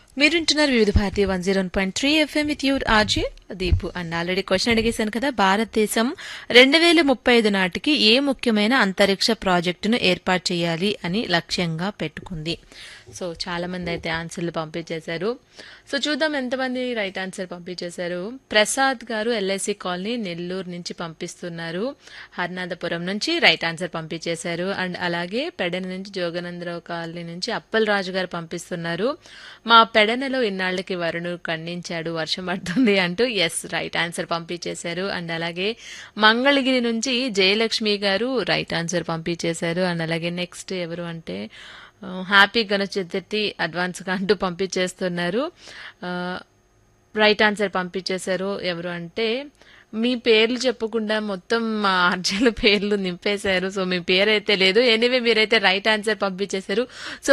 మీరుంటున్నారు వివిధ భారతీయ one zero point three FM with your RJ Deepu and already question అడిగేశాను కదా భారతదేశం రెండు వేల ముప్పై ఐదు నాటికి ఏ ముఖ్యమైన అంతరిక్ష ప్రాజెక్టును ఏర్పాటు చేయాలి అని లక్ష్యంగా పెట్టుకుంది సో చాలా మంది అయితే ఆన్సర్లు పంపించేశారు సో చూద్దాం ఎంతమంది రైట్ ఆన్సర్ పంపించేశారు ప్రసాద్ గారు ఎల్ఐసి కాలనీ నెల్లూరు నుంచి పంపిస్తున్నారు హర్నాథపురం నుంచి రైట్ ఆన్సర్ పంపించేశారు అండ్ అలాగే పెడన నుంచి జోగనందరావు కాలనీ నుంచి అప్పల్ రాజు గారు పంపిస్తున్నారు మా పెడనలో ఇన్నాళ్ళకి వరుణు ఖండించాడు వర్షం పడుతుంది అంటూ ఎస్ రైట్ ఆన్సర్ పంపించేశారు అండ్ అలాగే మంగళగిరి నుంచి జయలక్ష్మి గారు రైట్ ఆన్సర్ పంపించేశారు అండ్ అలాగే నెక్స్ట్ ఎవరు అంటే ఆ, హ్యాపీ గణేష్ చతుర్థి అడ్వాన్స్గా అంటూ పంపించేస్తున్నారు ఆ, రైట్ ఆన్సర్ పంపించేశారు ఎవరు అంటే మీ పేర్లు చెప్పకుండా మొత్తం మా ఆర్జీల పేర్లు నింపేశారు సో మీ పేరు అయితే లేదు ఎనీవే మీరైతే రైట్ ఆన్సర్ పంపించేశారు సో